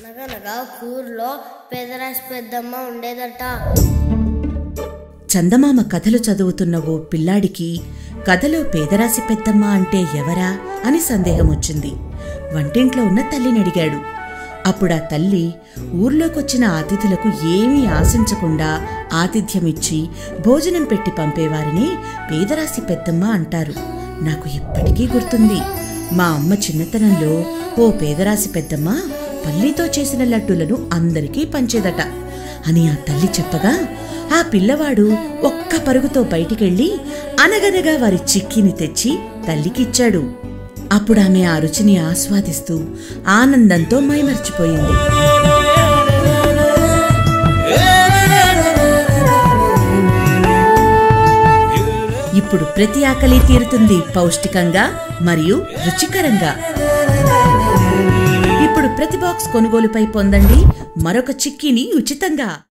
అనగనగా ఊర్లో పేదరాశి పెద్దమ్మ ఉండేదట చందమామ కథలు చదువుతున్న ఓ పిల్లాడికి కథలో పేదరాశి పెద్దమ్మ అంటే ఎవరా అని సందేహం వచ్చింది వంటింట్లో ఉన్న తల్లిని అడిగాడు అప్పుడా తల్లి ఊర్లోకొచ్చిన అతిథులకు ఏమీ ఆశించకుండా ఆతిథ్యమిచ్చి భోజనం పెట్టి పంపేవారిని పేదరాశి పెద్దమ్మ అంటారు నాకు ఇప్పటికీ గుర్తుంది మా అమ్మ చిన్నతనంలో ఓ పేదరాశి పెద్దమ్మ పల్లీతో చేసిన లడ్డులను అందరికీ పంచేదట అని ఆ తల్లి చెప్పగా ఆ పిల్లవాడు ఒక్క పరుగుతో బయటికెళ్ళి అనగనగా వారి చిక్కిని తెచ్చి తల్లికిచ్చాడు అప్పుడామె ఆ రుచిని ఆస్వాదిస్తూ ఆనందంతో మైమర్చిపోయింది ఇప్పుడు ప్రతి ఆకలి తీరుతుంది పౌష్టికంగా మరియు రుచికరంగా ఇప్పుడు ప్రతి బాక్స్ కొనుగోలుపై పొందండి మరొక చిక్కీని ఉచితంగా